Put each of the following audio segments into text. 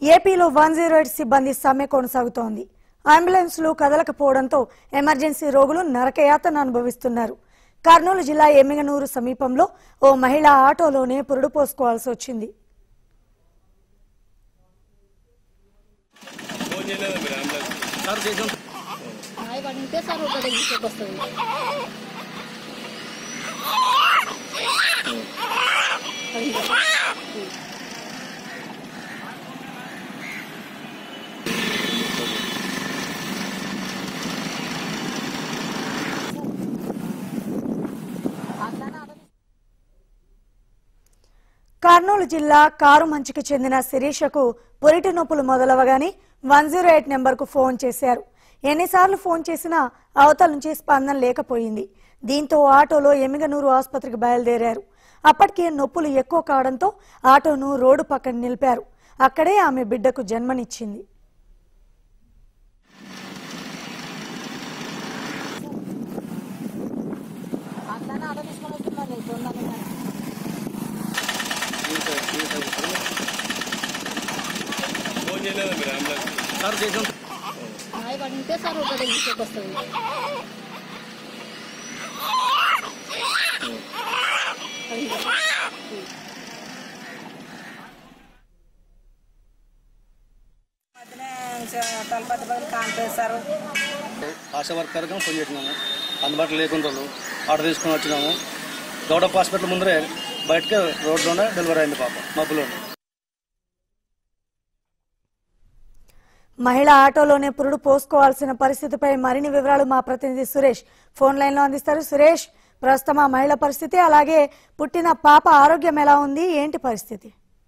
ఏపీలో one zero eight సిబ్బంది సమ్మె కొనసాగుతోంది అంబులెన్స్లు కదలకపోవడంతో ఎమర్జెన్సీ రోగులు నరకయాతన అనుభవిస్తున్నారు కర్నూలు జిల్లా ఎమ్మిగనూరు సమీపంలో ఓ మహిళ ఆటోలోనే పురుడు పోసుకోవాల్సి వచ్చింది ఫోన్ చేయలేదా మీరు అంబులెన్స్ సార్ చేసాం హాయ్ వాడు ఉంటే సార్ ఒక ఇంటికి వస్తుంది కర్నూలు జిల్లా కారు మంచికి చెందిన శిరీషకు పురిటి నొప్పులు మొదలవగానే వన్ జీరో ఎయిట్ నెంబర్కు ఫోన్ చేశారు ఎన్నిసార్లు ఫోన్ చేసినా అవతల నుంచి స్పందన లేకపోయింది దీంతో ఆటోలో ఎమిగనూరు ఆసుపత్రికి బయలుదేరారు అప్పటికే నొప్పులు ఎక్కువ కావడంతో ఆటోను రోడ్డు పక్కన నిలిపారు అక్కడే ఆమె బిడ్డకు జన్మనిచ్చింది అట్లానే ఆటో తీసుకొని వస్తున్నారు తొందరగా ఫోన్ చేయలేదా మీరు అంబులెన్స్ సార్ చేసాం హాయ్ వాడు ఉంటే సార్ ఒక ఇంటికి వస్తుంది మధ్యనే తలపతి బదులు కాంపేశారు ఆశా వర్కర్గా ఫోన్ చేసినాము అందుబాటులో లేకుండా వాళ్ళు ఆర్డర్ తీసుకొని వచ్చినాము గౌడప్ హాస్పిటల్ ముందరే బయటకే రోడ్లోనే డెలివరీ అయింది పాప మబ్బులోనే మహిళ ఆటోలోనే పురుడు పోసుకోవాల్సిన పరిస్థితిపై మరిన్ని వివరాలు మా ప్రతినిధి సురేష్ ఫోన్ లైన్ లో అందిస్తారు సురేష్ ప్రస్తుతం ఆ మహిళ పరిస్థితి అలాగే పుట్టిన పాప ఆరోగ్యం ఎలా ఉంది ఏంటి పరిస్థితి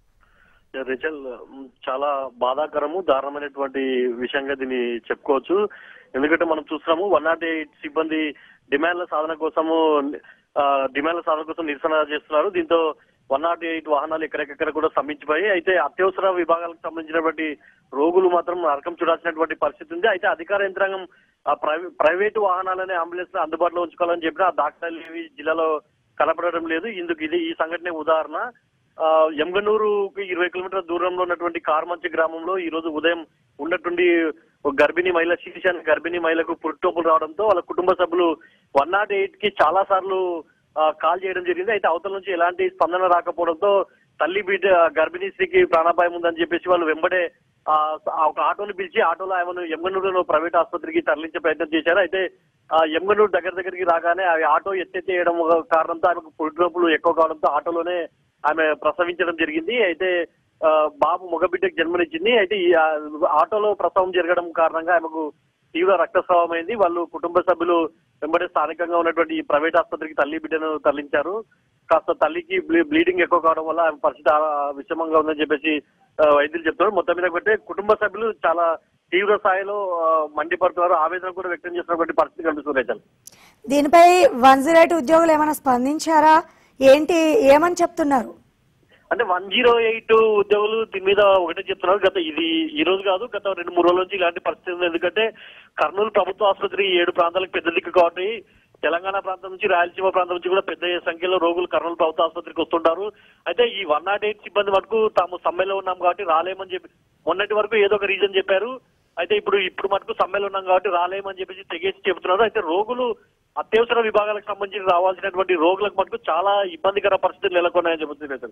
రిచల్ మ్, చాలా బాధాకరము దారుణమైనటువంటి విషయంగా దీన్ని చెప్పుకోవచ్చు ఎందుకంటే మనం చూస్తున్నాము వన్ నాట్ ఎయిట్ సిబ్బంది డిమాండ్ల సాధన కోసము ఆ, డిమాండ్ల సాధన కోసం నిరసన చేస్తున్నారు దీంతో వన్ నాట్ ఎయిట్ వాహనాలు ఎక్కడెక్కడ కూడా స్తంభించిపోయి అయితే అత్యవసర విభాగాలకు సంబంధించినటువంటి రోగులు మాత్రం నరకం చూడాల్సినటువంటి పరిస్థితి ఉంది అయితే అధికార యంత్రాంగం ఆ ప్రైవే- ప్రైవేటు వాహనాలనే అంబులెన్స్ అందుబాటులో ఉంచుకోవాలని చెప్పినా ఆ దాఖలాలు ఏవి జిల్లాలో కనపడడం లేదు ఇందుకు ఇది ఈ సంఘటనే ఉదాహరణ ఆ, ఎమ్గనూరుకి ఇరవై కిలోమీటర్ల దూరంలో ఉన్నటువంటి కార్మంచి గ్రామంలో ఈ రోజు ఉదయం ఉన్నటువంటి ఒక గర్భిణీ మహిళ శిరీష అనే గర్భిణీ మహిళకు పుట్టుటోపులు రావడంతో వాళ్ళ కుటుంబ సభ్యులు వన్ నాట్ ఎయిట్ కి చాలా సార్లు ఆ, కాల్ చేయడం జరిగింది అయితే అవతల నుంచి ఎలాంటి స్పందన రాకపోవడంతో తల్లి బిడ్డ గర్భిణీ స్త్రీకి ప్రాణాపాయం ఉందని చెప్పేసి వాళ్ళు వెంబడే ఆ ఆ ఒక ఆటోని పిలిచి ఆటోలో ఆమెను ఎమ్గనూరులో ప్రైవేట్ ఆసుపత్రికి తరలించే ప్రయత్నం చేశారు అయితే ఆ ఎమ్గనూరు దగ్గర దగ్గరికి రాగానే ఆ ఆటో ఎత్తెత్తేయడం కారణంతో ఆమెకు పుట్టునొప్పులు ఎక్కువ కావడంతో ఆటోలోనే ఆమె ప్రసవించడం జరిగింది అయితే ఆ, బాబు మగబిడ్డకు జన్మనిచ్చింది అయితే ఈ ఆ, ఆటోలో ప్రసవం జరగడం కారణంగా ఆమెకు తీవ్ర రక్తస్రావం అయింది వాళ్ళు కుటుంబ సభ్యులు వెంబడే స్థానికంగా ఉన్నటువంటి ఈ ప్రైవేట్ ఆసుపత్రికి తల్లి బిడ్డను తరలించారు కాస్త తల్లికి బ్లీ- బ్లీడింగ్ ఎక్కువ కావడం వల్ల ఆమె పరిస్థితి ఆ, విషమంగా ఉందని చెప్పేసి ఆ, వైద్యులు చెప్తున్నారు మొత్తం మీద ఒకటే కుటుంబ సభ్యులు చాలా తీవ్ర స్థాయిలో ఆ, మండిపడుతున్నారు ఆవేదన కూడా వ్యక్తం చేస్తున్నటువంటి పరిస్థితి కనిపిస్తుంది రైతులు దీనిపై వన్ జీరో ఎయిట్ ఉద్యోగులు ఏమైనా స్పందించారా ఏంటి ఏమని చెప్తున్నారు అంటే వన్ జీరో ఎయిట్ ఉద్యోగులు దీని మీద ఒకటే చెప్తున్నారు గత ఇది ఈ రోజు కాదు గత రెండు మూడు రోజుల నుంచి ఇలాంటి పరిస్థితి ఉంది ఎందుకంటే కర్నూలు ప్రభుత్వ ఆసుపత్రి ఏడు ప్రాంతాలకు పెద్ద దిక్కు కాబట్టి తెలంగాణ ప్రాంతం నుంచి రాయలసీమ ప్రాంతం నుంచి కూడా పెద్ద సంఖ్యలో రోగులు కర్నూలు ప్రభుత్వ ఆసుపత్రికి వస్తుంటారు అయితే ఈ వన్ నాట్ ఎయిట్ సిబ్బంది మటుకు తాము సమ్మెలో ఉన్నాం కాబట్టి రాలేమని చెప్పి మొన్నటి వరకు ఏదో ఒక రీజన్ చెప్పారు అయితే ఇప్పుడు ఇప్పుడు మటుకు సమ్మెలో ఉన్నాం కాబట్టి రాలేమని చెప్పేసి తెగేసి చెబుతున్నారు అయితే రోగులు అత్యవసర విభాగాలకు సంబంధించి రావాల్సినటువంటి రోగులకు మటుకు చాలా ఇబ్బందికర పరిస్థితులు నెలకొన్నాయని చెబుతున్నారు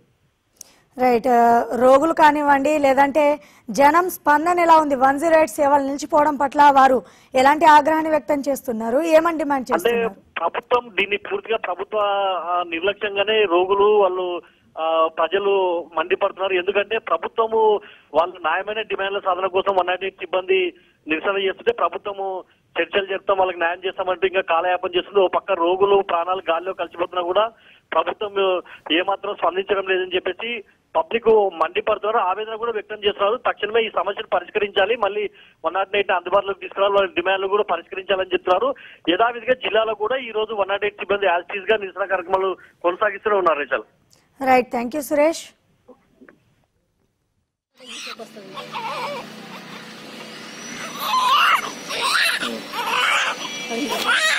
రైట్ ఆ, రోగులు కానివ్వండి లేదంటే జనం స్పందన ఎలా ఉంది వన్ జీరో ఎయిట్ సేవలు నిలిచిపోవడం పట్ల వారు ఎలాంటి ఆగ్రహాన్ని వ్యక్తం చేస్తున్నారు ఏమని డిమాండ్ అంటే చేస్తున్నారు ప్రభుత్వం దీన్ని పూర్తిగా ప్రభుత్వ ఆ, నిర్లక్ష్యంగానే రోగులు వాళ్ళు ఆ, ప్రజలు మండిపడుతున్నారు ఎందుకంటే ప్రభుత్వము వాళ్ళు న్యాయమైన డిమాండ్ల సాధన కోసం వన్ నాట్ ఎయిట్ సిబ్బంది నిరసన చేస్తుంటే ప్రభుత్వము చర్చలు జరుపుతాం వాళ్ళకి న్యాయం చేస్తామంటే ఇంకా కాలయాపన చేస్తుంది ఓ పక్క రోగులు ప్రాణాలు గాల్లో కలిసిపోతున్నా కూడా ప్రభుత్వం ఏమాత్రం స్పందించడం లేదని చెప్పేసి పబ్లిక్ మండిపడుతున్నారు ఆవేదన కూడా వ్యక్తం చేస్తున్నారు తక్షణమే ఈ సమస్యను పరిష్కరించాలి మళ్ళీ వన్ నాట్ ఎయిట్ అందుబాటులోకి తీసుకురావాలి వాళ్ళ డిమాండ్లు కూడా పరిష్కరించాలని చెప్తున్నారు యథావిధిగా జిల్లాలో కూడా ఈ రోజు వన్ నాట్ ఎయిట్ సిబ్బంది యాక్టివ్ గా నిరసన కార్యక్రమాలు కొనసాగిస్తూనే ఉన్నారు Rachel right thank you Suresh ఇంటికి వస్తుంది అయ్యో.